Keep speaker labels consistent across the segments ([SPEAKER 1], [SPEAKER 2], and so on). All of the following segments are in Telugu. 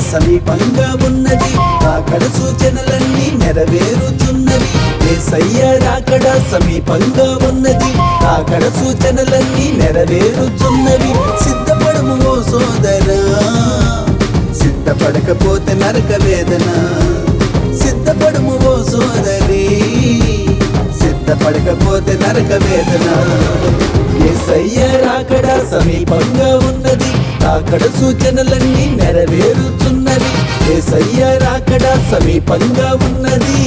[SPEAKER 1] సమీపంగా ఉన్నది రాకడ సూచనలన్నీ నెరవేరుచున్నవి ఏసయ్య రాకడ సమీపంగా ఉన్నది రాకడ సూచనలన్నీ నెరవేరుచున్నవి సిద్ధపడము ఓ సోదరా సిద్ధపడకపోతే నరక వేదన సిద్ధపడము ఓ సోదరి సిద్ధపడకపోతే నరక వేదన ఏసయ్య రాకడ సమీపంగా ఉన్నది రాకడ సూచనలన్నీ నెరవేరుచున్నవి ఏసయ్య రాకడ సమీపంగా ఉన్నది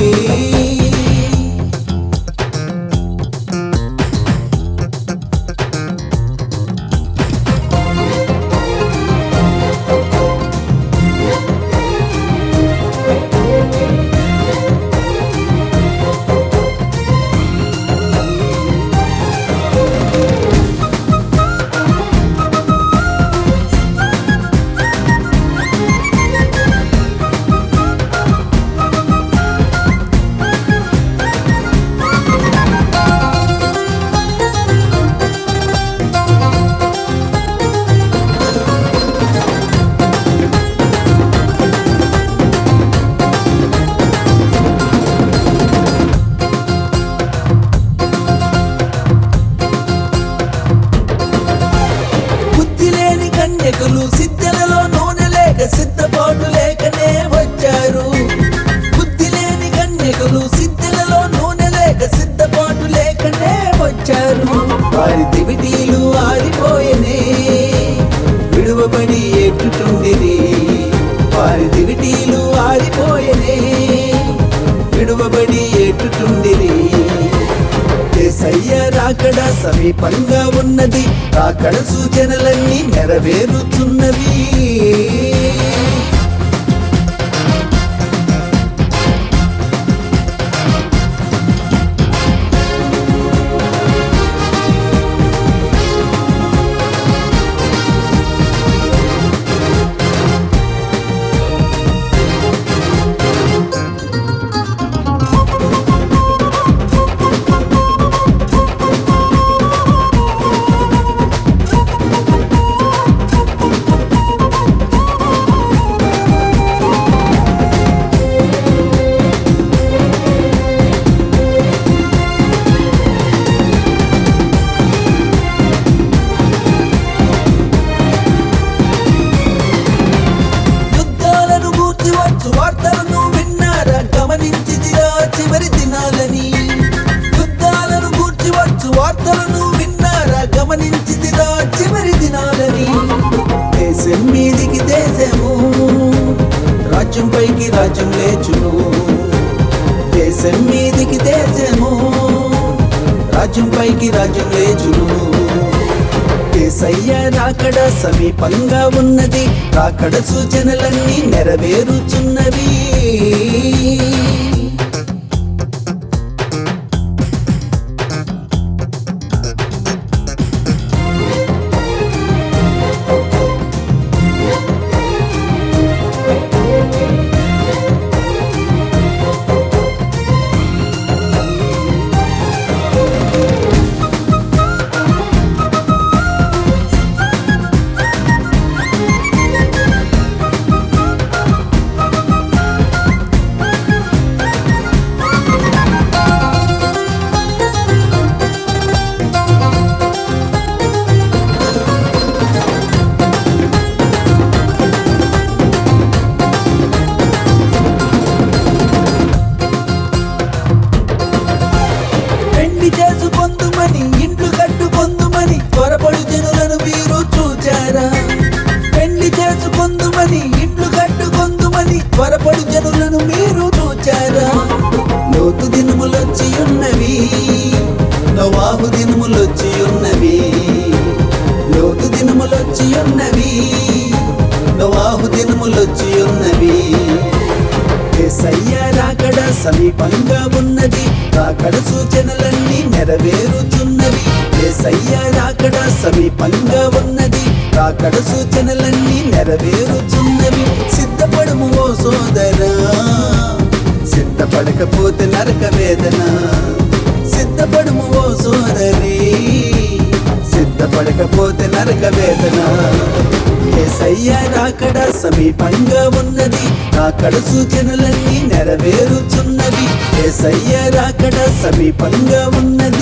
[SPEAKER 1] బుద్ధి లేని కన్యకులు సిద్ధలలో నూనె లేక సిద్ధపాటు లేకనే వచ్చారు బుద్ధి లేని కన్యకులు సిద్ధలలో నూనె లేక సిద్ధపాటు లేకనే వచ్చారు వారి దివిటీలు ఆరిపోయనే విడువబడి ఎట్టుతుండిరి వారి దివిటీలు ఆరిపోయనే విడువబడి ఎట్టుతుండిరి ఏసయ్య రాకడ సమీపంగా ఉన్నది రాకడ సూచనలన్నీ నెరవేరుతున్నవి యుద్ధాలను గూర్చి వచ్చు వార్తలను విన్నారా గమనించిదిరా చివరి దినాలని యుద్ధాలను గూర్చి వచ్చు వార్తలను విన్నారా గమనించిదిరా చివరి దినాలని దేశం మీదికి దేశము రాజ్యం పైకి రాజ్యం లేచును దేశం మీదికి దేశము రాజ్యం పైకి రాజ్యం లేచును ఏసయ్య రాకడ సమీపంగా ఉన్నది రాకడ సూచనలన్నీ నెరవేరుచున్నవి పెళ్లి చేసుకొందుమని ఇండ్లు కట్టుకొందుమని త్వరపడు జనులను మీరు చూచారా పెళ్లి చేసుకొందుమని ఇండ్లు కట్టుకొందుమని త్వరపడు జనులను మీరు చూచారా లోతు దినములొచ్చి ఉన్నవి నవాహు దినములొచ్చి ఉన్నవి లోతు దినములొచ్చి ఉన్నవి నవాహు దినములొచ్చి ఉన్నవి ఏసయ్య రాకడ సమీపంగా ఉన్నది రాకడ సూచనలన్నీ నెరవేరుచున్నవి ఏసయ్య రాకడ సమీపంగా ఉన్నది రాకడ సూచనలన్నీ నెరవేరుచున్నవి సిద్ధపడము ఓ సోదరా సిద్ధపడకపోతే నరక వేదన సిద్ధపడము ఓ సోదరి సిద్ధపడకపోతే నరక వేదన ఏసయ్య రాకడ సమీపంగా ఉన్నది రాకడ సూచనలన్నీ నెరవేరుచున్నవి ఏసయ్య రాకడ సమీపంగా ఉన్నది